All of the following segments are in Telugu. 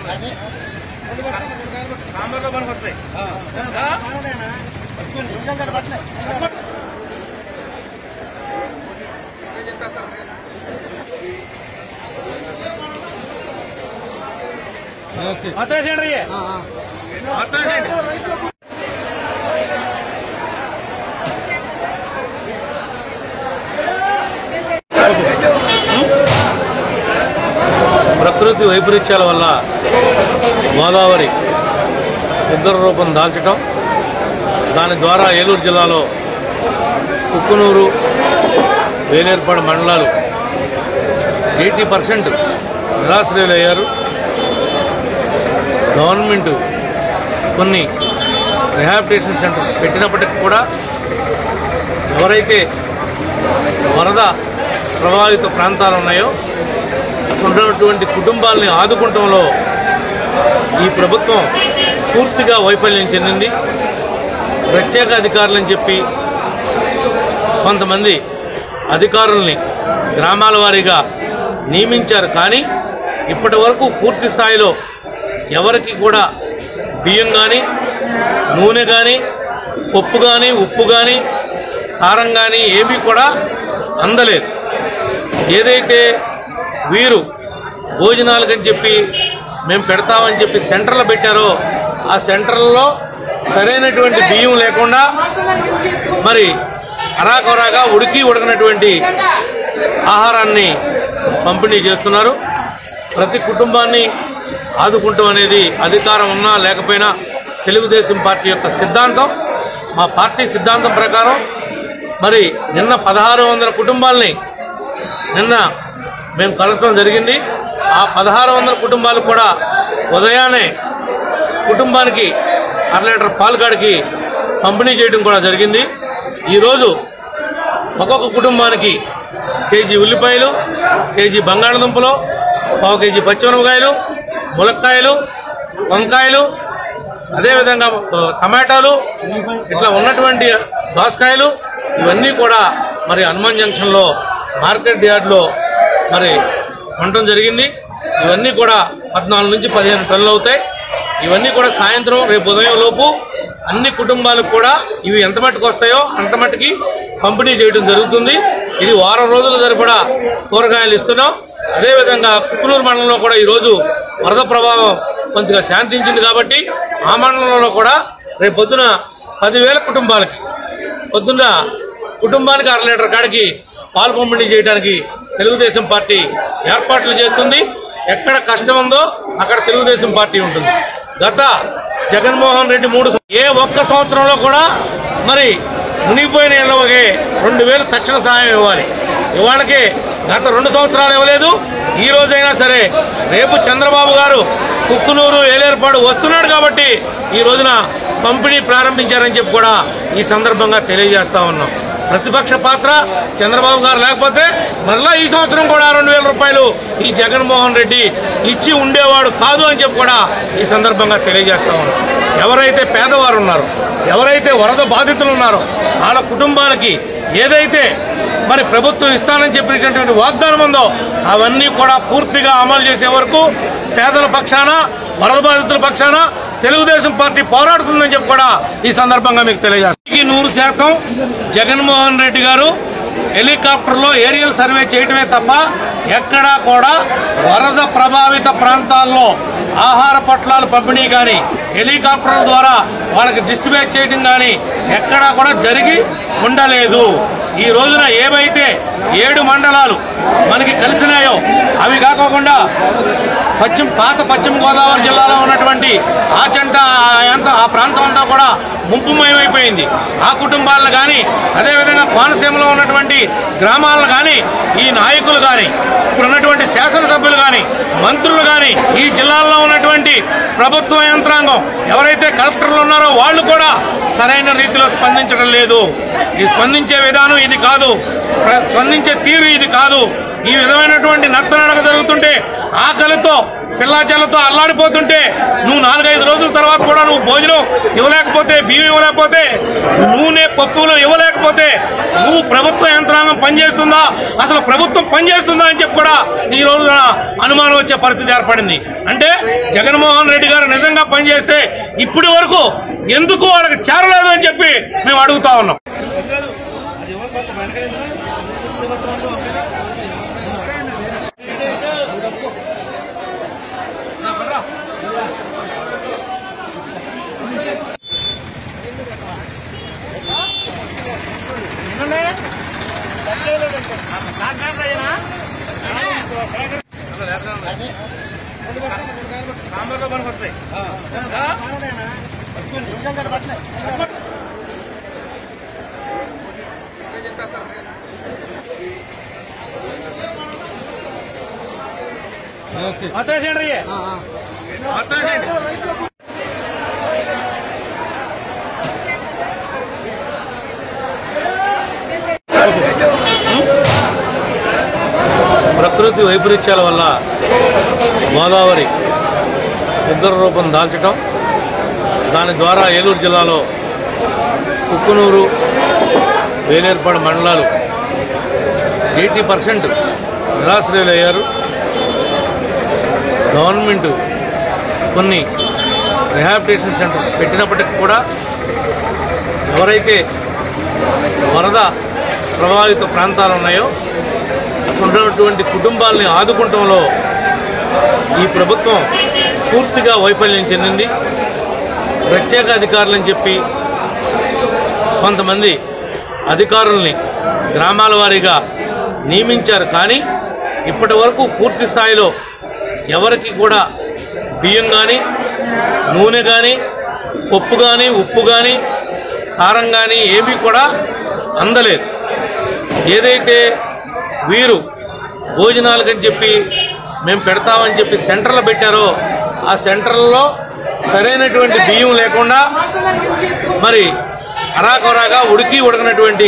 సాంబార్లో పనికొస్తాయి మొత్తం వేసేయండి రయ్య. మొత్తం వేసేయండి ప్రకృతి వైపరీత్యాల వల్ల గోదావరి ఉగ్ర రూపం దాల్చటం దాని ద్వారా ఏలూరు జిల్లాలో కుక్కునూరు వేలేర్పాడు మండలాలు ఎయిటీ పర్సెంట్ నిరాశ్రయులయ్యారు గవర్నమెంట్ కొన్ని రిహాబిలిటేషన్ సెంటర్స్ పెట్టినప్పటికీ కూడా ఎవరైతే వరద ప్రభావిత ప్రాంతాలు ఉన్నాయో ఉన్నటువంటి కుటుంబాలని ఆదుకుంటంలో ఈ ప్రభుత్వం పూర్తిగా వైఫల్యం చెందింది ప్రత్యేక అధికారులని చెప్పి కొంతమంది అధికారుల్ని గ్రామాల వారీగా నియమించారు కానీ ఇప్పటి వరకు పూర్తి స్థాయిలో ఎవరికి కూడా బియ్యం కానీ నూనె కానీ పప్పు కానీ ఉప్పు కానీ కారం కానీ ఏమీ కూడా అందలేదు ఏదైతే వీరు భోజనాలకని చెప్పి మేము పెడతామని చెప్పి సెంటర్లు పెట్టారో ఆ సెంటర్లలో సరైనటువంటి బియ్యం లేకుండా మరి అరాకొరాగా ఉడికి ఉడకనటువంటి ఆహారాన్ని పంపిణీ చేస్తున్నారు ప్రతి కుటుంబాన్ని ఆదుకుంటాం అనేది అధికారం ఉన్నా లేకపోయినా తెలుగుదేశం పార్టీ యొక్క సిద్ధాంతం మా పార్టీ సిద్ధాంతం ప్రకారం మరి నిన్న పదహారు వందల కుటుంబాలని నిన్న మేము కలగడం జరిగింది ఆ పదహారు వందల కుటుంబాలు కూడా ఉదయాన్నే కుటుంబానికి అర లీటర్ పాలు కాడికి పంపిణీ చేయడం కూడా జరిగింది ఈరోజు ఒక్కొక్క కుటుంబానికి కేజీ ఉల్లిపాయలు కేజీ బంగాళదుంపలు పావు కేజీ పచ్చిమిరపకాయలు ములక్కాయలు వంకాయలు అదేవిధంగా ఆ, టమాటాలు ఇట్లా ఉన్నటువంటి దోసకాయలు ఇవన్నీ కూడా మరి హనుమాన్ జంక్షన్లో మార్కెట్ యార్డ్లో మరి ఉండటం జరిగింది ఇవన్నీ కూడా పద్నాలుగు నుంచి పదిహేను టన్నులు అవుతాయి ఇవన్నీ కూడా సాయంత్రం రేపు ఉదయం లోపు అన్ని కుటుంబాలకు కూడా ఇవి ఎంత మట్టుకు వస్తాయో అంత మట్టుకి పంపిణీ చేయడం జరుగుతుంది ఇది వారం రోజుల సరిపడా కూరగాయలు ఇస్తున్నాం అదేవిధంగా కుక్కునూరు మండలంలో కూడా ఈరోజు వరద ప్రభావం కొంచెంగా శాంతించింది కాబట్టి ఆ మండలంలో కూడా రేపు పొద్దున పదివేల కుటుంబాలకి పొద్దున్న కుటుంబానికి అర లీటర్ కాడికి పాలు పంపిణీ చేయడానికి తెలుగుదేశం పార్టీ ఏర్పాట్లు చేస్తుంది ఎక్కడ కష్టం ఉందో అక్కడ తెలుగుదేశం పార్టీ ఉంటుంది గత జగన్మోహన్ రెడ్డి మూడు సం- ఏ ఒక్క సంవత్సరంలో కూడా మరి మునిగిపోయిన ఇళ్ళకి రెండు వేలు తక్షణ సహాయం ఇవ్వాలి ఇవాళకి గత రెండు సంవత్సరాలు ఇవ్వలేదు ఈ రోజైనా సరే రేపు చంద్రబాబు గారు కుక్కునూరు ఏలేర్పాడు వస్తున్నాడు కాబట్టి ఈ రోజున పంపిణీ ప్రారంభించారని చెప్పి కూడా ఈ సందర్భంగా తెలియజేస్తా ఉన్నాం ప్రతిపక్ష పాత్ర చంద్రబాబు గారు లేకపోతే మరలా ఈ సంవత్సరం కూడా రెండు వేల రూపాయలు ఈ జగన్మోహన్ రెడ్డి ఇచ్చి ఉండేవాడు కాదు అని చెప్పి కూడా ఈ సందర్భంగా తెలియజేస్తా ఉన్నాం ఎవరైతే పేదవారు ఉన్నారో ఎవరైతే వరద బాధితులు ఉన్నారో వాళ్ళ కుటుంబానికి ఏదైతే మరి ప్రభుత్వం ఇస్తానని చెప్పినటువంటి వాగ్దానం ఉందో అవన్నీ కూడా పూర్తిగా అమలు చేసే వరకు పేదల పక్షాన వరద బాధితుల పక్షాన తెలుగుదేశం పార్టీ పోరాడుతుందని చెప్పి కూడా ఈ సందర్భంగా మీకు తెలియజేస్తాను ఈ నూరు శాతం జగన్మోహన్ రెడ్డి గారు హెలికాప్టర్లో ఏరియల్ సర్వే చేయటమే తప్ప ఎక్కడా కూడా వరద ప్రభావిత ప్రాంతాల్లో ఆహార పొట్లాలు పంపిణీ కానీ హెలికాప్టర్ల ద్వారా వాళ్ళకి డిస్ట్రిబ్యూట్ చేయడం కానీ ఎక్కడా కూడా జరిగి ఉండలేదు ఈ రోజున ఏవైతే ఏడు మండలాలు మనకి కలిసినాయో అవి కాకోకుండా పశ్చిమ పాత పశ్చిమ గోదావరి జిల్లాలో ఉన్నటువంటి ఆచంట ఆ అంత- ఆ ప్రాంతం అంతా కూడా ముంపుమయమైపోయింది ఆ కుటుంబాలను కానీ అదేవిధంగా కోనసీమలో ఉన్నటువంటి గ్రామాలను కానీ ఈ నాయకులు కానీ ఇప్పుడు ఉన్నటువంటి శాసనసభ్యులు కానీ మంత్రులు కానీ ఈ జిల్లాల్లో ఉన్నటువంటి ప్రభుత్వ యంత్రాంగం ఎవరైతే కలెక్టర్లు ఉన్నారో వాళ్ళు కూడా సరైన రీతిలో స్పందించడం లేదు ఈ స్పందించే విధానం ఇది కాదు ప్ర- స్పందించే తీరు ఇది కాదు ఈ విధమైనటువంటి నత్తనడక జరుగుతుంటే ఆకలితో పిల్లాచెల్లతో అల్లాడిపోతుంటే నువ్వు నాలుగైదు రోజుల తర్వాత కూడా నువ్వు భోజనం ఇవ్వలేకపోతే బియ్యం ఇవ్వలేకపోతే నూనె పప్పులు ఇవ్వలేకపోతే నువ్వు ప్రభుత్వ యంత్రాంగం పనిచేస్తుందా అసలు ప్రభుత్వం పనిచేస్తుందా అని చెప్పి కూడా ఈ రోజు అనుమానం వచ్చే పరిస్థితి ఏర్పడింది అంటే జగన్మోహన్ రెడ్డి గారు నిజంగా పనిచేస్తే ఇప్పటి వరకు ఎందుకు వాళ్ళకి చేరలేదు అని చెప్పి మేము అడుగుతా ఉన్నాం సాంబార్లో పనికి వస్తాయి వచ్చేసేయండి రీ వచ్చేసేయండి ప్రకృతి వైపరీత్యాల వల్ల గోదావరి ఉగ్ర రూపం దాల్చటం దాని ద్వారా ఏలూరు జిల్లాలో కుక్కునూరు వేలేర్పాడు మండలాలు ఎయిటీ పర్సెంట్ నిరాశ్రయులయ్యారు గవర్నమెంట్ కొన్ని రిహాబిలిటేషన్ సెంటర్స్ పెట్టినప్పటికీ కూడా ఎవరైతే వరద ప్రభావిత ప్రాంతాలు ఉన్నాయో అక్కడ ఉన్నటువంటి కుటుంబాలని ఆదుకుంటంలో ఈ ప్రభుత్వం పూర్తిగా వైఫల్యం చెందింది ప్రత్యేక అధికారులని చెప్పి కొంతమంది అధికారుల్ని గ్రామాల వారీగా నియమించారు కానీ ఇప్పటి వరకు పూర్తి స్థాయిలో ఎవరికి కూడా బియ్యం కానీ నూనె కానీ పప్పు కానీ ఉప్పు కానీ కారం కానీ ఏమీ కూడా అందలేదు ఏదైతే వీరు భోజనాలకని చెప్పి మేము పెడతామని చెప్పి సెంటర్లు పెట్టారో ఆ సెంటర్లలో సరైనటువంటి బియ్యం లేకుండా మరి అరాకొరాగా ఉడికి ఉడకనటువంటి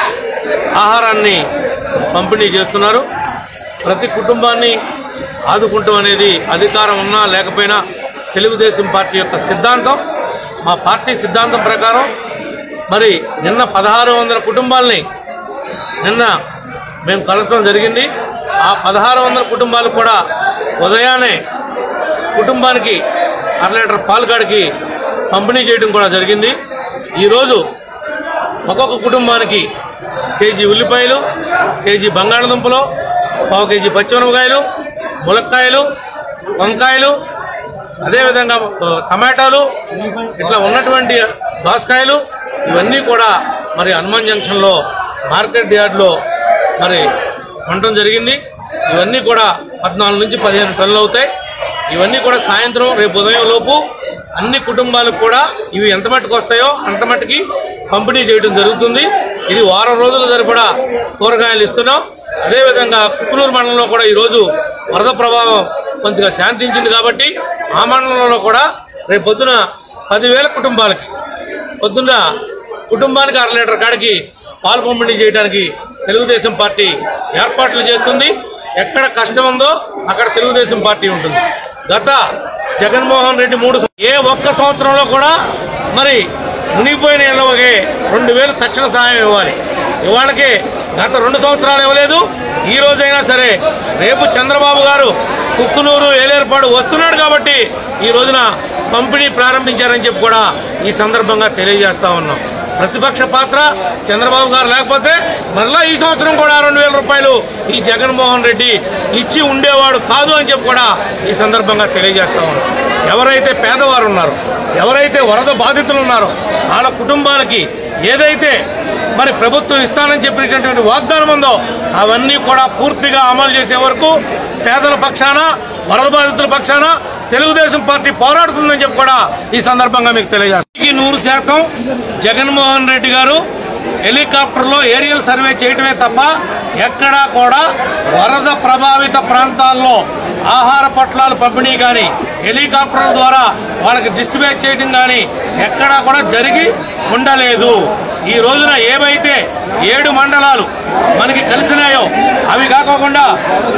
ఆహారాన్ని పంపిణీ చేస్తున్నారు ప్రతి కుటుంబాన్ని ఆదుకుంటాం అనేది అధికారం ఉన్నా లేకపోయినా తెలుగుదేశం పార్టీ యొక్క సిద్ధాంతం మా పార్టీ సిద్ధాంతం ప్రకారం మరి నిన్న పదహారు వందల కుటుంబాలని నిన్న మేము కలగటం జరిగింది ఆ పదహారు వందల కుటుంబాలు కూడా ఉదయాన్నే కుటుంబానికి అర లీటర్ పాలు కాడికి పంపిణీ చేయడం కూడా జరిగింది ఈరోజు ఒక్కొక్క కుటుంబానికి కేజీ ఉల్లిపాయలు కేజీ బంగాళదుంపలు పావు కేజీ పచ్చిమిరపకాయలు ములక్కాయలు వంకాయలు అదేవిధంగా ఆ, టమాటాలు ఇట్లా ఉన్నటువంటి దోసకాయలు ఇవన్నీ కూడా మరి హనుమాన్ జంక్షన్లో మార్కెట్ యార్డ్లో మరి కొనడం జరిగింది ఇవన్నీ కూడా పద్నాలుగు నుంచి పదిహేను టన్నులు అవుతాయి ఇవన్నీ కూడా సాయంత్రం రేపు ఉదయం లోపు అన్ని కుటుంబాలకు కూడా ఇవి ఎంత మట్టుకు వస్తాయో అంత మట్టుకి పంపిణీ చేయడం జరుగుతుంది ఇది వారం రోజుల సరిపడా కూరగాయలు ఇస్తున్నాం అదేవిధంగా కుక్కునూరు మండలంలో కూడా ఈరోజు వరద ప్రభావం కొద్దిగా శాంతించింది కాబట్టి ఆ మండలంలో కూడా రేపు పొద్దున పదివేల కుటుంబాలకి పొద్దున్న కుటుంబానికి అర లీటర్ కాడికి పాలు పంపిణీ చేయడానికి తెలుగుదేశం పార్టీ ఏర్పాట్లు చేస్తుంది ఎక్కడ కష్టం ఉందో అక్కడ తెలుగుదేశం పార్టీ ఉంటుంది గత జగన్మోహన్ రెడ్డి మూడు సం- ఏ ఒక్క సంవత్సరంలో కూడా మరి మునిగిపోయిన ఇళ్ళకి రెండు వేలు తక్షణ సహాయం ఇవ్వాలి ఇవాళకి గత రెండు సంవత్సరాలు ఇవ్వలేదు ఈ రోజైనా సరే రేపు చంద్రబాబు గారు కుక్కునూరు ఏలేర్పాడు వస్తున్నాడు కాబట్టి ఈ రోజున పంపిణీ ప్రారంభించారని చెప్పి కూడా ఈ సందర్భంగా తెలియజేస్తా ఉన్నాం ప్రతిపక్ష పాత్ర చంద్రబాబు గారు లేకపోతే మరలా ఈ సంవత్సరం కూడా రెండు వేల రూపాయలు ఈ జగన్మోహన్ రెడ్డి ఇచ్చి ఉండేవాడు కాదు అని చెప్పి కూడా ఈ సందర్భంగా తెలియజేస్తా ఉన్నాం ఎవరైతే పేదవారు ఉన్నారో ఎవరైతే వరద బాధితులు ఉన్నారో వాళ్ళ కుటుంబానికి ఏదైతే మరి ప్రభుత్వం ఇస్తానని చెప్పినటువంటి వాగ్దానం ఉందో అవన్నీ కూడా పూర్తిగా అమలు చేసే వరకు పేదల పక్షాన వరద బాధితుల పక్షాన తెలుగుదేశం పార్టీ పోరాడుతుందని చెప్పి కూడా ఈ సందర్భంగా మీకు తెలియజేస్తాను నూరు శాతం జగన్మోహన్ రెడ్డి గారు హెలికాప్టర్లో ఏరియల్ సర్వే చేయటమే తప్ప ఎక్కడా కూడా వరద ప్రభావిత ప్రాంతాల్లో ఆహార పొట్లాలు పంపిణీ కానీ హెలికాప్టర్ల ద్వారా వాళ్ళకి డిస్ట్రిబ్యూట్ చేయడం కానీ ఎక్కడా కూడా జరిగి ఉండలేదు ఈ రోజున ఏవైతే ఏడు మండలాలు మనకి కలిసినాయో అవి కాకోకుండా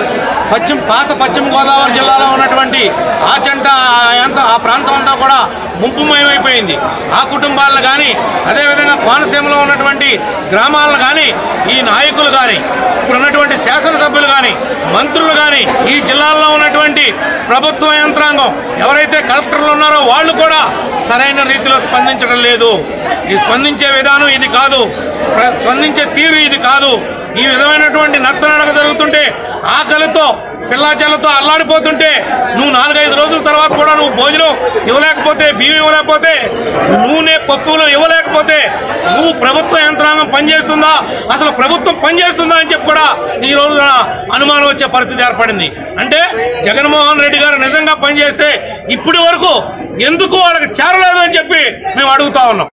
పశ్చిమ పాత పశ్చిమ గోదావరి జిల్లాలో ఉన్నటువంటి ఆచంట ఆ అంత ఆ ప్రాంతం అంతా కూడా ముంపుమయమైపోయింది ఆ కుటుంబాలను కానీ అదేవిధంగా కోనసీమలో ఉన్నటువంటి గ్రామాలను కానీ ఈ నాయకులు కానీ ఇప్పుడు ఉన్నటువంటి శాసనసభ్యులు కానీ మంత్రులు కానీ ఈ జిల్లాల్లో ఉన్నటువంటి ప్రభుత్వ యంత్రాంగం ఎవరైతే కలెక్టర్లు ఉన్నారో వాళ్ళు కూడా సరైన రీతిలో స్పందించడం లేదు ఈ స్పందించే విధానం ఇది కాదు ప్ర- స్పందించే తీరు ఇది కాదు ఈ విధమైనటువంటి నత్తనడక జరుగుతుంటే ఆకలితో పిల్లాచలతో అల్లాడిపోతుంటే నువ్వు నాలుగైదు రోజుల తర్వాత కూడా నువ్వు భోజనం ఇవ్వలేకపోతే బియ్యం ఇవ్వలేకపోతే నూనె పప్పులు ఇవ్వలేకపోతే నువ్వు ప్రభుత్వ యంత్రాంగం పనిచేస్తుందా అసలు ప్రభుత్వం పనిచేస్తుందా అని చెప్పి కూడా ఈ రోజున అనుమానం వచ్చే పరిస్థితి ఏర్పడింది అంటే జగన్మోహన్ రెడ్డి గారు నిజంగా పనిచేస్తే ఇప్పటి వరకు ఎందుకు వాళ్ళకి చేరలేదు అని చెప్పి మేము అడుగుతా ఉన్నాం